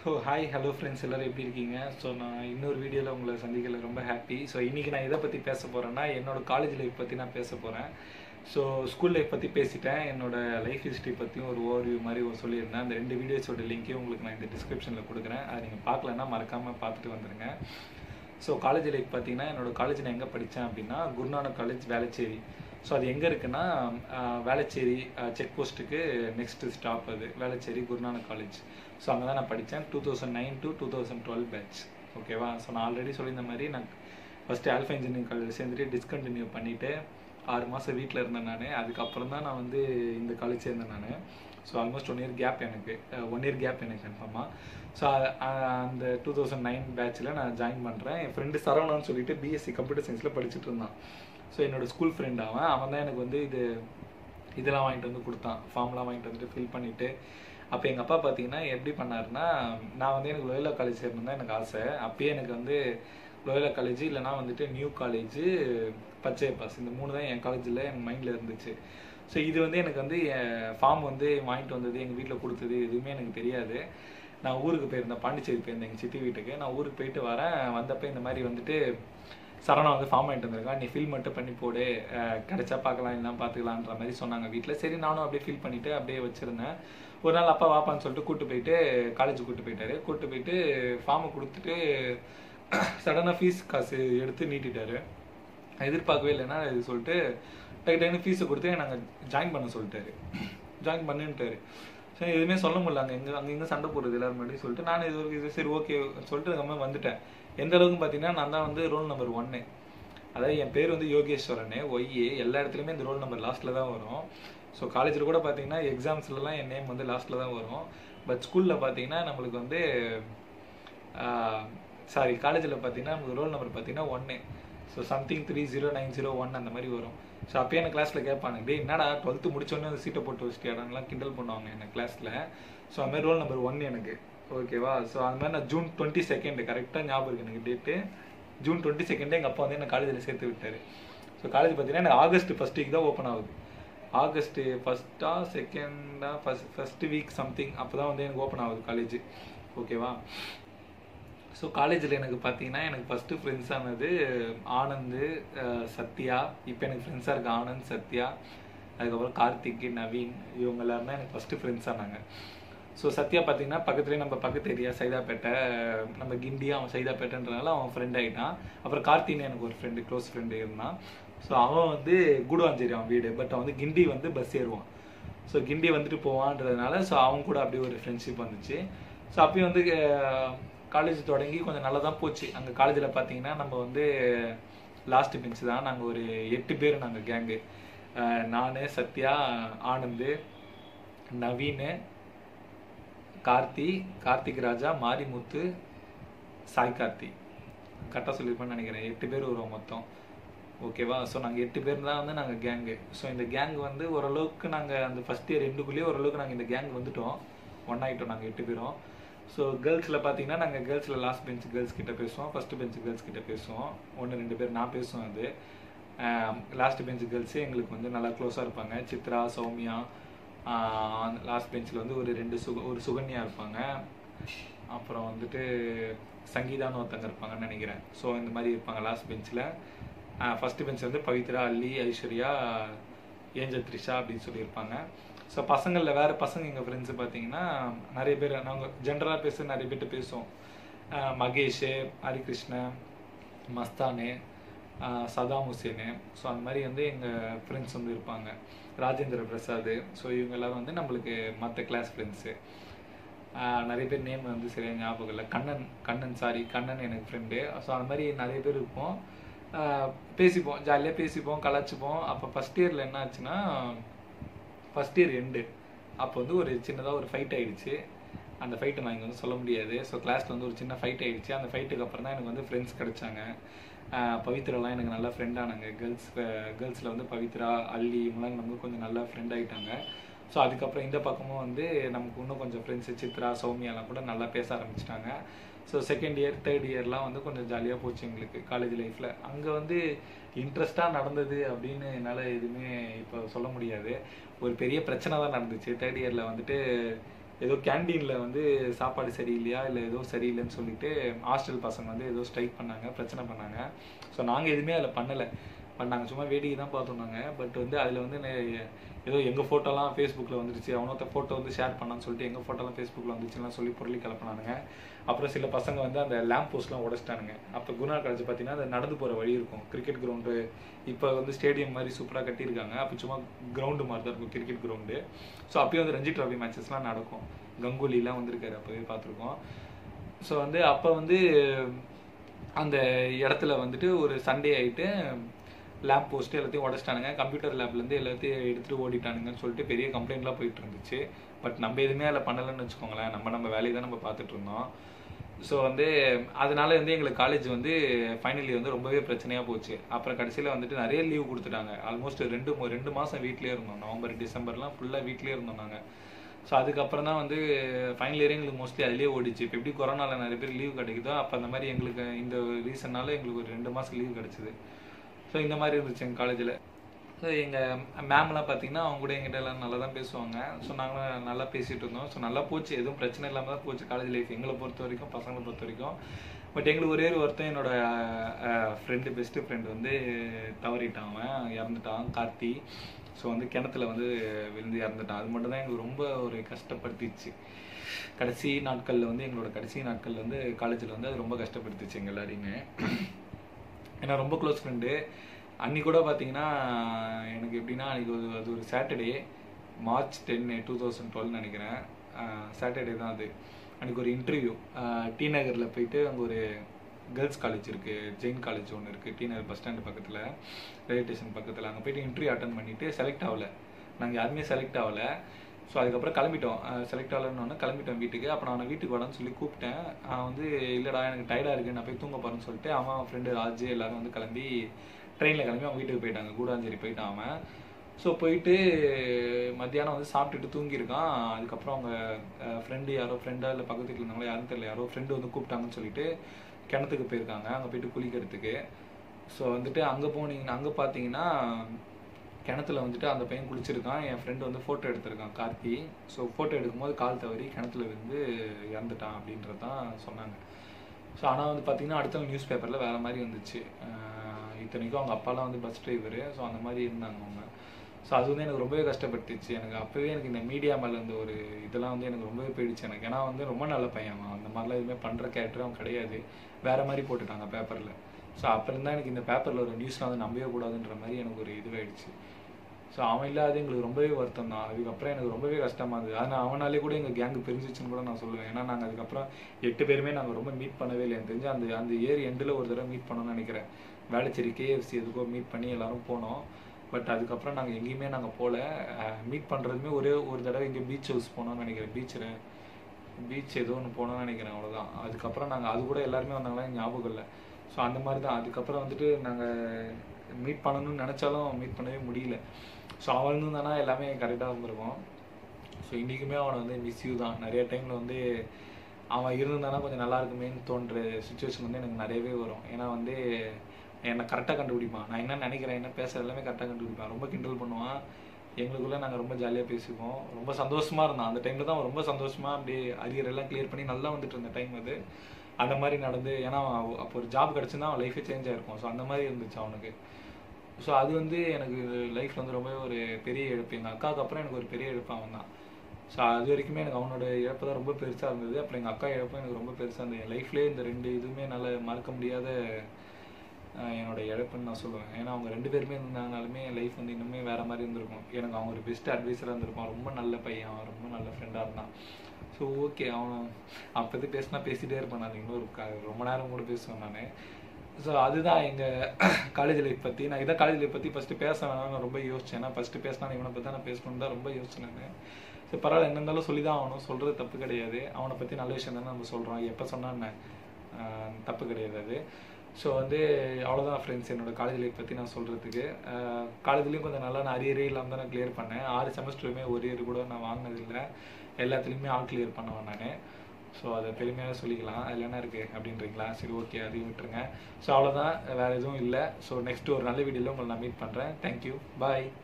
so hi hello friends எல்லோரும் எப்படி இருக்கீங்க ஸோ நான் இன்னொரு வீடியோவில் உங்களை சந்திக்கல ரொம்ப ஹாப்பி ஸோ இன்றைக்கி நான் எதை பற்றி பேச போகிறேன்னா என்னோட காலேஜ் லைஃப் பற்றி நான் பேச போகிறேன் ஸோ ஸ்கூல் லைஃப் பற்றி பேசிட்டேன் என்னோட லைஃப் ஹிஸ்ட்ரி பற்றியும் ஒரு ஓவர்வியூ மாதிரி ஒரு சொல்லியிருந்தேன் அந்த ரெண்டு வீடியோஸோட லிங்க்கையும் உங்களுக்கு நான் இந்த டிஸ்கிரிப்ஷனில் கொடுக்குறேன் அதை நீங்கள் பார்க்கலன்னா மறக்காமல் பார்த்துட்டு வந்துடுங்க ஸோ காலேஜ் லைஃப் பார்த்தீங்கன்னா என்னோட காலேஜ் நான் எங்கே படித்தேன் அப்படின்னா குருநானக் காலேஜ் வேளச்சேரி ஸோ அது எங்கே இருக்குன்னா ஆஹ், வேளச்சேரி செக் போஸ்ட்டுக்கு நெக்ஸ்ட் ஸ்டாப் அது வேளச்சேரி குருநானக் காலேஜ் ஸோ அங்கே தான் நான் படித்தேன் two thousand nine to two thousand twelve batch ஓகேவா ஸோ நான் ஆல்ரெடி சொல்லியிருந்த மாதிரி நான் ஃபஸ்ட்டு ஆல்ஃபா இன்ஜினியரிங் காலேஜ் சேர்ந்துட்டு டிஸ்கண்டினியூ பண்ணிவிட்டு ஆறு மாதம் வீட்டில் இருந்தேன் நான் அதுக்கப்புறம் தான் நான் வந்து இந்த காலேஜ் சேர்ந்தேன் நான் so almost one year gap எனக்கு ஒன் இயர் கேப் எனக்கு கன்ஃபார்மாக ஸோ அந்த டூ தௌசண்ட் நைன் பேட்சில் நான் ஜாயின் பண்ணுறேன் என் ஃப்ரெண்டு சரவணான்னு சொல்லிட்டு பிஎஸ்சி கம்ப்யூட்டர் சயின்ஸில் படிச்சுட்டு இருந்தான் ஸோ என்னோட ஸ்கூல் ஃப்ரெண்ட் அவன் அவன் தான் எனக்கு வந்து இது இதெல்லாம் வாங்கிட்டு வந்து கொடுத்தான் ஃபார்ம்லாம் வாங்கிட்டு வந்துட்டு ஃபில் பண்ணிவிட்டு அப்போ எங்கள் அப்பா பார்த்தீங்கன்னா எப்படி பண்ணாருன்னா நான் வந்து எனக்கு லோயலா காலேஜ் சேரணும் தான் எனக்கு ஆசை அப்பயே எனக்கு வந்து லோயலா காலேஜ் இல்லைனா வந்துட்டு நியூ காலேஜ் பச்சை பாஸ் இந்த மூணு தான் என் காலேஜில் எனக்கு மைண்டில் இருந்துச்சு ஸோ இது வந்து எனக்கு வந்து ஃபார்ம் வந்து வாங்கிட்டு வந்தது எங்கள் வீட்டில் கொடுத்தது எதுவுமே எனக்கு தெரியாது நான் ஊருக்கு போயிருந்தேன் பாண்டிச்சேரி போயிருந்தேன் எங்கள் சித்தி வீட்டுக்கு நான் ஊருக்கு போயிட்டு வரேன் வந்தப்போ இந்த மாதிரி வந்துட்டு சரணா வந்து ஃபார்ம் ஆகிட்டு வந்திருக்கான் நீ ஃபில் மட்டும் பண்ணி போடு அஹ் கிடைச்சா பார்க்கலாம் இல்லைனா பார்த்துக்கலான்ற மாதிரி சொன்னாங்க வீட்டில் சரி நானும் அப்படியே ஃபில் பண்ணிவிட்டு அப்படியே வச்சுருந்தேன் ஒரு நாள் அப்பா வாப்பான்னு சொல்லிட்டு கூட்டு போயிட்டு காலேஜ் கூட்டு போயிட்டாரு கூட்டு போயிட்டு ஃபார்மை கொடுத்துட்டு சடனாக ஃபீஸ் காசு எடுத்து நீட்டிட்டாரு நான் எதிர்பார்க்கவே இல்லைன்னா இது சொல்லிட்டு டக்கு டக்குனு ஃபீஸை கொடுத்து நாங்கள் ஜாயின் பண்ண சொல்லிட்டாரு ஜாயின் பண்ணுன்ட்டாரு சரி எதுவுமே சொல்ல முடியல அங்கே எங்கே அங்கே இங்கே சண்டை போடுறது எல்லாரும் முன்னாடி சொல்லிட்டு நான் இது ஒரு- இது சரி ஓகே சொல்லிட்டு அதுக்கப்புறமா வந்துட்டேன் எந்த அளவுக்கு பார்த்தீங்கன்னா நான் தான் வந்து ரோல் நம்பர் ஒன்னு அதாவது என் பேர் வந்து யோகேஸ்வரன் ஒய்ஏ எல்லா இடத்துலையுமே இந்த ரோல் நம்பர் லாஸ்ட்டில் தான் வரும் ஸோ காலேஜில் கூட பார்த்தீங்கன்னா எக்ஸாம்ஸ்லலாம் என் நேம் வந்து லாஸ்ட்டில் தான் வரும் பட் ஸ்கூலில் பார்த்தீங்கன்னா நம்மளுக்கு வந்து சாரி காலேஜில் பார்த்தீங்கன்னா நமக்கு ரோல் நம்பர் பார்த்தீங்கன்னா ஒன்று so something three zero nine zero one அந்த மாதிரி வரும் ஸோ அப்பயே எனக்கு கிளாஸில் கேட்பாங்க டேய் என்னடா டுவெல்த்து முடிச்சோன்னே அந்த சீட்டை போட்டு வச்சிட்டியாடான்லாம் கிண்டல் பண்ணுவாங்க எனக்கு கிளாஸில் ஸோ அது மாதிரி ரோல் நம்பர் ஒன் எனக்கு ஓகேவா ஸோ அந்த மாதிரி நான் ஜூன் டுவெண்ட்டி செகண்ட் கரெக்டாக ஞாபகம் இருக்கு எனக்கு டேட்டு ஜூன் டுவெண்ட்டி செகண்டே எங்கள் அப்பா வந்து என்ன காலேஜில் சேர்த்து விட்டாரு ஸோ காலேஜ் பார்த்தீங்கன்னா எனக்கு ஆகஸ்ட் ஃபஸ்ட் வீக் தான் ஓப்பன் ஆகுது ஆகஸ்ட் ஃபஸ்ட்டா செகண்டா ஃபஸ்ட் ஃபஸ்ட் வீக் சம்திங் அப்போ தான் வந்து எனக்கு ஓப்பன் ஆகுது காலேஜ் ஓகேவா ஸோ காலேஜில் எனக்கு பார்த்தீங்கன்னா எனக்கு ஃபஸ்ட்டு ஃப்ரெண்ட்ஸ் ஆனது ஆனந்த் அஹ், சத்யா இப்போ எனக்கு ஃப்ரெண்ட்ஸாக இருக்கு ஆனந்த் சத்யா அதுக்கப்புறம் கார்த்திக் நவீன் இவங்க எல்லாரும் தான் எனக்கு ஃபஸ்ட்டு ஃப்ரெண்ட்ஸ் ஆனாங்க ஸோ சத்யா பார்த்தீங்கன்னா பக்கத்துலேயே நம்ம பக்கத்து ஏரியா சைதாப்பேட்டை நம்ம கிண்டி அவன் சைதாப்பேட்டைன்றனால அவன் ஃப்ரெண்ட் ஆகிட்டான் அப்புறம் கார்த்தின்னு எனக்கு ஒரு ஃப்ரெண்டு க்ளோஸ் ஃப்ரெண்டு இருந்தான் ஸோ அவன் வந்து குடுவாஞ்சேரி அவன் வீடு பட் அவன் வந்து கிண்டி வந்து பஸ் ஏறுவான் ஸோ கிண்டி வந்துட்டு போவான்றதுனால ஸோ அவங்க கூட அப்படியே ஒரு ஃப்ரெண்ட்ஷிப் வந்துச்சு ஸோ அப்பயும் வந்து காலேஜ் தொடங்கி கொஞ்சம் நல்லா தான் போச்சு அங்கே காலேஜில் பார்த்தீங்கன்னா நம்ம வந்து லாஸ்ட் பெஞ்ச் தான் நாங்கள் ஒரு எட்டு பேர் நாங்கள் கேங்கு நான் சத்யா ஆனந்த் நவீன் கார்த்தி கார்த்திக் ராஜா மாரிமுத்து சாய் கார்த்தி கரெக்டாக சொல்லியிருப்பேன்னு நினைக்கிறேன் எட்டு பேர் வருவோம் மொத்தம் ஓகேவா ஸோ நாங்கள் எட்டு பேர் தான் வந்து நாங்கள் கேங்கு ஸோ இந்த கேங் வந்து ஓரளவுக்கு நாங்கள் அந்த ஃபஸ்ட் இயர் ரெண்டுக்குள்ளேயே ஓரளவுக்கு நாங்கள் இந்த கேங் வந்துட்டோம் ஒன் ஆகிட்டோம் நாங்கள் எட்டு பேரும் ஸோ கேர்ள்ஸில் பார்த்தீங்கன்னா நாங்கள் கேர்ள்ஸில் லாஸ்ட் பெஞ்ச் கேர்ள்ஸ் கிட்ட பேசுவோம் ஃபஸ்ட்டு பெஞ்ச் கேர்ள்ஸ் கிட்ட பேசுவோம் ஒன்று ரெண்டு பேர் நான் பேசுவேன் அது லாஸ்ட் பெஞ்ச் கேர்ள்ஸு எங்களுக்கு வந்து நல்லா க்ளோஸாக இருப்பாங்க சித்ரா சௌமியா லாஸ்ட் பெஞ்சில் வந்து ஒரு ரெண்டு சுக ஒரு சுகன்யா இருப்பாங்க அப்புறம் வந்துட்டு சங்கீதான்னு ஒருத்தங்க இருப்பாங்கன்னு நினைக்கிறேன் ஸோ இந்த மாதிரி இருப்பாங்க லாஸ்ட் பெஞ்சில் ஃபஸ்ட்டு பெஞ்ச் வந்து பவித்ரா அல்லி ஐஸ்வர்யா ஏஞ்சல் த்ரிஷா அப்படின்னு சொல்லியிருப்பாங்க ஸோ பசங்களில் வேறு பசங்க எங்கள் ஃப்ரெண்ட்ஸு பார்த்தீங்கன்னா நிறைய பேர் நாங்கள் ஜென்ரலாக பேச நிறைய பேர்கிட்ட பேசுவோம் ஆஹ் மகேஷ் ஹரிகிருஷ்ணன் மஸ்தானு ஆஹ் சதாம் ஹுசேனு ஸோ அந்த மாதிரி வந்து எங்கள் ஃப்ரெண்ட்ஸ் வந்து இருப்பாங்க ராஜேந்திர பிரசாத் ஸோ இவங்க எல்லாரும் வந்து நம்மளுக்கு மற்ற கிளாஸ் ஃப்ரெண்ட்ஸு நிறைய பேர் நேம் வந்து சரியாக ஞாபகம் இல்லை கண்ணன் கண்ணன் சாரி கண்ணன் எனக்கு ஃப்ரெண்டு ஸோ அந்த மாதிரி நிறைய பேர் இருப்போம் ஆஹ் பேசிப்போம் ஜாலியாக பேசிப்போம் கலாச்சிப்போம் அப்போ ஃபஸ்ட் இயரில் என்ன ஆச்சுன்னா ஃபஸ்ட் இயர் எண்டு அப்போ வந்து ஒரு சின்னதாக ஒரு ஃபைட் ஆயிடுச்சு அந்த ஃபைட்டை நான் இங்கே வந்து சொல்ல முடியாது ஸோ கிளாஸில் வந்து ஒரு சின்ன ஃபைட் ஆயிடுச்சு அந்த ஃபைட்டுக்கு அப்புறம் தான் எனக்கு வந்து ஃப்ரெண்ட்ஸ் கிடைச்சாங்க ஆஹ் பவித்ராலாம் எனக்கு நல்லா ஃப்ரெண்ட் ஆனாங்க கேர்ள்ஸ் கேர்ள்ஸில் வந்து பவித்ரா அல்லி இவங்களாம் நமக்கு கொஞ்சம் நல்லா ஃப்ரெண்ட் ஆகிட்டாங்க ஸோ அதுக்கப்புறம் இந்த பக்கமும் வந்து நமக்கு இன்னும் கொஞ்சம் ஃப்ரெண்ட்ஸு சித்ரா சௌமியாலாம் கூட நல்லா பேச ஆரம்பிச்சிட்டாங்க ஸோ செகண்ட் இயர் தேர்ட் இயர்லாம் வந்து கொஞ்சம் ஜாலியாக போச்சு எங்களுக்கு காலேஜ் லைஃப்பில் அங்கே வந்து இன்ட்ரெஸ்ட்டாக நடந்தது அப்படின்னு என்னால் எதுவுமே இப்போ சொல்ல முடியாது ஒரு பெரிய பிரச்சனை தான் நடந்துச்சு தேர்ட் இயரில் வந்துட்டு ஏதோ கேண்டீனில் வந்து சாப்பாடு சரியில்லையா இல்லை ஏதோ சரியில்லைன்னு சொல்லிட்டு ஹாஸ்டல் பசங்க வந்து ஏதோ ஸ்ட்ரைக் பண்ணாங்க பிரச்சனை பண்ணாங்க ஸோ நாங்கள் எதுவுமே அதில் பண்ணலை பட் நாங்கள் சும்மா வேடிக்கை தான் பார்த்தோம்னாங்க பட் வந்து அதில் வந்து நெ- ஏதோ எங்கள் ஃபோட்டோலாம் ஃபேஸ்புக்கில் வந்துருச்சு அவனொத்த ஃபோட்டோ வந்து ஷேர் பண்ணான்னு சொல்லிட்டு எங்கள் ஃபோட்டோலாம் ஃபேஸ்புக்கில் வந்துச்சுலாம் சொல்லி பொருளி கிளப்பினானுங்க அப்புறம் சில பசங்க வந்து அந்த லேம்ப் போஸ்ட்லாம் உடச்சிட்டானுங்க அப்போ குருநாள் காலேஜ் பார்த்தீங்கன்னா அது நடந்து போகிற வழி இருக்கும் கிரிக்கெட் கிரவுண்டு இப்போ வந்து ஸ்டேடியம் மாதிரி சூப்பராக கட்டியிருக்காங்க அப்போ சும்மா கிரவுண்டு மாதிரி தான் இருக்கும் கிரிக்கெட் கிரவுண்டு ஸோ அப்பயும் வந்து ரஞ்சி ட்ராஃபி மேட்சஸ்லாம் நடக்கும் கங்குலிலாம் வந்திருக்காரு அப்போவே பார்த்துருக்கோம் ஸோ வந்து அப்போ வந்து அந்த இடத்துல வந்துட்டு ஒரு சண்டே ஆயிட்டு லேப் போஸ்ட்டு எல்லாத்தையும் உடச்சிட்டானுங்க கம்ப்யூட்டர் லேப்லேருந்து எல்லாத்தையும் எடுத்துகிட்டு ஓடிட்டானுங்கன்னு சொல்லிட்டு பெரிய கம்ப்ளைண்ட்லாம் போயிட்டு இருந்துச்சு பட் நம்ம எதுவுமே அதில் பண்ணலைன்னு வச்சுக்கோங்களேன் நம்ம நம்ம வேலையை தான் நம்ம பார்த்துட்டு இருந்தோம் ஸோ வந்து அதனால வந்து எங்களுக்கு காலேஜ் வந்து ஃபைனல் இயர் வந்து ரொம்பவே பிரச்சனையாக போச்சு அப்புறம் கடைசியில் வந்துட்டு நிறைய லீவ் கொடுத்துட்டாங்க ஆல்மோஸ்ட் ரெண்டு மு- ரெண்டு மாதம் வீட்லேயே இருந்தோம் நவம்பர் டிசம்பர்லாம் ஃபுல்லாக வீட்லேயே இருந்தோம் நாங்கள் ஸோ அதுக்கப்புறம் தான் வந்து ஃபைனல் இயரே எங்களுக்கு மோஸ்ட்லி அதிலே ஓடிச்சு இப்போ எப்படி கொரோனாவில் நிறைய பேர் லீவ் கிடைக்குதோ அப்போ அந்த மாதிரி எங்களுக்கு இந்த ரீசன்னால எங்களுக்கு ஒரு ரெண்டு மாதம் லீவ் கிடச்சிது ஸோ இந்த மாதிரி இருந்துச்சு எங்கள் காலேஜில் ஸோ எங்கள் மேம்லாம் பார்த்தீங்கன்னா அவங்க கூட எங்கிட்ட எல்லாம் நல்லா தான் பேசுவாங்க ஸோ நாங்களும் நல்லா பேசிகிட்டு இருந்தோம் ஸோ நல்லா போச்சு எதுவும் பிரச்சனை இல்லாமல் தான் போச்சு காலேஜ் லைஃப் எங்களை பொறுத்த வரைக்கும் பசங்களை பொறுத்த வரைக்கும் பட் எங்களுக்கு ஒரே ஒரு ஒருத்தன் என்னோட ஃப்ரெண்டு பெஸ்ட்டு ஃப்ரெண்டு வந்து தவறிட்டான் அவன் இறந்துட்டான் கார்த்தி ஸோ வந்து கிணத்துல வந்து விழுந்து இறந்துட்டான் அது மட்டும் தான் எங்களுக்கு ரொம்ப ஒரு கஷ்டப்படுத்திச்சு கடைசி நாட்களில் வந்து எங்களோட கடைசி நாட்களில் வந்து காலேஜில் வந்து அது ரொம்ப கஷ்டப்படுத்துச்சு எங்கள் எல்லாரையுமே ஏன்னா ரொம்ப க்ளோஸ் ஃப்ரெண்டு அன்னி கூட பார்த்தீங்கன்னா எனக்கு எப்படின்னா அன்றைக்கி ஒரு அது ஒரு Saturday March ten two thousand twelve நினைக்கிறேன் சாட்டர்டே தான் அது அன்றைக்கி ஒரு இன்டர்வியூ டி நகரில் போயிட்டு அங்கே ஒரு கேர்ள்ஸ் காலேஜ் இருக்குது ஜெயின் காலேஜ் ஒன்று இருக்குது டி நகர் பஸ் ஸ்டாண்டு பக்கத்தில் ரயில்வே ஸ்டேஷன் பக்கத்தில் அங்கே போயிட்டு இன்டர்வியூ அட்டன் பண்ணிவிட்டு செலக்ட் ஆகல நாங்கள் யாருமே செலக்ட் ஆகலை ஸோ அதுக்கப்புறம் கிளம்பிட்டோம் செலக்ட் ஆகலன்னு கிளம்பிட்டோம் வீட்டுக்கு அப்போ நான் அவனை வீட்டுக்கு வரேன்னு சொல்லி கூப்பிட்டேன் அவன் வந்து இல்லைடா எனக்கு டயர்டாக இருக்கு நான் போய் தூங்க போகிறேன்னு சொல்லிட்டு அவன் அவன் ஃப்ரெண்டு ராஜு எல்லாரும் வந்து கிளம்பி ட்ரெயினில் கிளம்பி அவன் வீட்டுக்கு போயிட்டாங்க கூடாஞ்சேரி போயிட்டான் அவன் ஸோ போயிட்டு மத்தியானம் வந்து சாப்பிட்டுட்டு தூங்கியிருக்கான் அதுக்கப்புறம் அவங்க ஃப்ரெண்டு யாரோ ஃப்ரெண்டா இல்லை பக்கத்து வீட்டில் இருந்தாங்களோ யாரும் தெரியல யாரோ ஃப்ரெண்டு வந்து கூப்பிட்டாங்கன்னு சொல்லிட்டு கிணத்துக்கு போயிருக்காங்க அங்கே போயிட்டு குளிக்கிறதுக்கு ஸோ வந்துட்டு அங்கே போனீங்கன்னா அங்கே பார்த்தீங்கன்னா கிணத்துல வந்துட்டு அந்த பையன் குளிச்சிருக்கான் என் ஃப்ரெண்டு வந்து ஃபோட்டோ எடுத்திருக்கான் கார்த்தி ஸோ ஃபோட்டோ எடுக்கும்போது கால் தவறி கிணத்துல விழுந்து இறந்துட்டான் அப்படின்றது தான் சொன்னாங்க ஸோ ஆனால் வந்து பார்த்தீங்கன்னா அடுத்த நியூஸ் பேப்பரில் வேறு மாதிரி வந்துச்சு ஆஹ் இத்தனைக்கும் அவங்க அப்பாலாம் வந்து பஸ் டிரைவரு ஸோ அந்த மாதிரி இருந்தாங்க அவங்க ஸோ அது வந்து எனக்கு ரொம்பவே கஷ்டப்பட்டுச்சு எனக்கு அப்போவே எனக்கு இந்த மீடியா மேலே இருந்த ஒரு இதெல்லாம் வந்து எனக்கு ரொம்பவே போயிடுச்சு எனக்கு ஏன்னா வந்து ரொம்ப நல்ல பையன் அவன் அந்த மாதிரிலாம் எதுவுமே பண்ணுற கேரக்டர் அவன் கிடையாது வேற மாதிரி போட்டுட்டாங்க பேப்பரில் ஸோ அப்போ இருந்தால் எனக்கு இந்த பேப்பரில் ஒரு நியூஸ்லாம் வந்து நம்பவே கூடாதுன்ற மாதிரி எனக்கு ஒரு இதுவாயிடுச்சு ஸோ அவன் இல்லாத எங்களுக்கு ரொம்பவே வருத்தம் தான் அதுக்கப்புறம் எனக்கு ரொம்பவே கஷ்டமா இருந்தது ஆனால் அவனாலே கூட எங்கள் கேங்கு பிரிஞ்சிச்சுன்னு கூட நான் சொல்லுவேன் ஏன்னா நாங்கள் அதுக்கப்புறம் எட்டு பேருமே நாங்கள் ரொம்ப மீட் பண்ணவே இல்லை எனக்கு தெரிஞ்சு அந்த அந்த ஏர் எண்டில் ஒரு தடவை மீட் பண்ணோம்னு நினைக்கிறேன் வேளச்சேரி கேஎஃப்சி எதுக்கோ மீட் பண்ணி எல்லாரும் போனோம் பட் அதுக்கப்புறம் நாங்கள் எங்கேயுமே நாங்கள் போகல மீட் பண்ணுறதுமே ஒரே ஒரு தடவை இங்கே பீச் ஹவுஸ் போனோம்னு நினைக்கிறேன் பீச்சில் பீச் ஏதோ ஒன்று போனோம்னு நினைக்கிறேன் அவ்வளோதான் அதுக்கப்புறம் நாங்கள் அது கூட எல்லாருமே வந்தாங்களா எனக்கு ஞாபகம் இல்லை ஸோ அந்த மாதிரி தான் அதுக்கப்புறம் வந்துட்டு நாங்கள் மீட் பண்ணணும்னு நினச்சாலும் மீட் பண்ணவே முடியல ஸோ அவன் இருந்திருந்தானா எல்லாமே கரெக்டாக இருந்திருக்கும் ஸோ இன்றைக்குமே அவனை வந்து மிஸ்யூ தான் நிறைய டைமில் வந்து அவன் இருந்திருந்தானா கொஞ்சம் நல்லா இருக்குமேன்னு தோன்ற சுச்சுவேஷன் வந்து எனக்கு நிறையவே வரும் ஏன்னா வந்து என்னை கரெக்டாக கண்டுபிடிப்பான் நான் என்ன நினைக்கிறேன் என்ன பேசுறது எல்லாமே கரெக்டாக கண்டுபிடிப்பான் ரொம்ப கிண்டல் பண்ணுவான் எங்களுக்குள்ளே நாங்கள் ரொம்ப ஜாலியாக பேசிக்குவோம் ரொம்ப சந்தோஷமாக இருந்தான் அந்த டைமில் தான் அவன் ரொம்ப சந்தோஷமாக அப்படியே அரியர் எல்லாம் கிளியர் பண்ணி நல்லா வந்துட்டு இருந்த டைம் அது அந்த மாதிரி நடந்து ஏன்னா அவன் அப்போ ஒரு ஜாப் கிடச்சிருந்தா அவன் லைஃபே சேஞ்ச் ஆயிருக்கும் ஸோ அந்த மாதிரி இருந்துச்சு அவனுக்கு ஸோ அது வந்து எனக்கு லைஃப்பில் வந்து ரொம்ப ஒரு பெரிய இழப்பு எங்கள் அக்காவுக்கு அப்புறம் எனக்கு ஒரு பெரிய இழப்பு அவன் தான் ஸோ அது வரைக்குமே எனக்கு அவனோட இழப்பு தான் ரொம்ப பெருசாக இருந்தது அப்புறம் எங்கள் அக்கா இழப்பும் எனக்கு ரொம்ப பெருசாக இருந்தது என் லைஃப்லேயே இந்த ரெண்டு இதுவுமே நல்ல மறக்க முடியாத ஆஹ் என்னோட இழப்புன்னு நான் சொல்லுவேன் ஏன்னா அவங்க ரெண்டு பேருமே இருந்தாங்கனாலுமே என் லைஃப் வந்து இன்னுமே வேற மாதிரி இருந்திருக்கும் எனக்கு அவங்க ஒரு பெஸ்ட் அட்வைஸராக இருந்திருப்பான் ரொம்ப நல்ல பையன் அவன் ரொம்ப நல்ல ஃப்ரெண்டாக இருந்தான் ஸோ ஓகே அவன் அப்போது பேசினா பேசிகிட்டே இருப்பேன் நான் இன்னொரு க- ரொம்ப நேரம் கூட பேசுவேன் நான் ஸோ அதுதான் எங்கள் காலேஜ் லைஃப் பற்றி நான் இதான் காலேஜ் லைஃப் பற்றி ஃபஸ்ட்டு பேச வேணாம்னு நான் ரொம்ப யோசிச்சேன் ஏன்னா ஃபஸ்ட்டு பேசினா இவனை பற்றி நான் பேசணும்னு தான் ரொம்ப யோசிச்சேன் நான் சரி பரவாயில்ல என்ன இருந்தாலும் சொல்லி தான் ஆகணும் சொல்கிறது தப்பு கிடையாது அவனை பற்றி நல்ல விஷயம் தானே நம்ம சொல்கிறோம் எப்போ சொன்னா என்ன ஆஹ் தப்பு கிடையாது அது ஸோ வந்து அவ்வளோதான் ஃப்ரெண்ட்ஸ் என்னோட காலேஜ் லைஃப் பற்றி நான் சொல்கிறதுக்கு காலேஜ்லேயும் கொஞ்சம் நல்லா நான் அரியரே இல்லாமல் தான் நான் கிளியர் பண்ணேன் ஆறு செமஸ்டருமே ஒரு இயர் கூட நான் வாங்கினதில்லை எல்லாத்துலேயுமே ஆல் கிளியர் பண்ணுவேன் நான் ஸோ அதை பெருமையாக சொல்லிக்கலாம் அதில் என்ன இருக்குது அப்படின்றீங்களா சரி ஓகே அதையும் விட்டுருங்க ஸோ அவ்வளோதான் வேறு எதுவும் இல்லை ஸோ நெக்ஸ்ட் ஒரு நல்ல வீடியோவில் உங்களை நான் மீட் பண்ணுறேன் தேங்க்யூ பாய்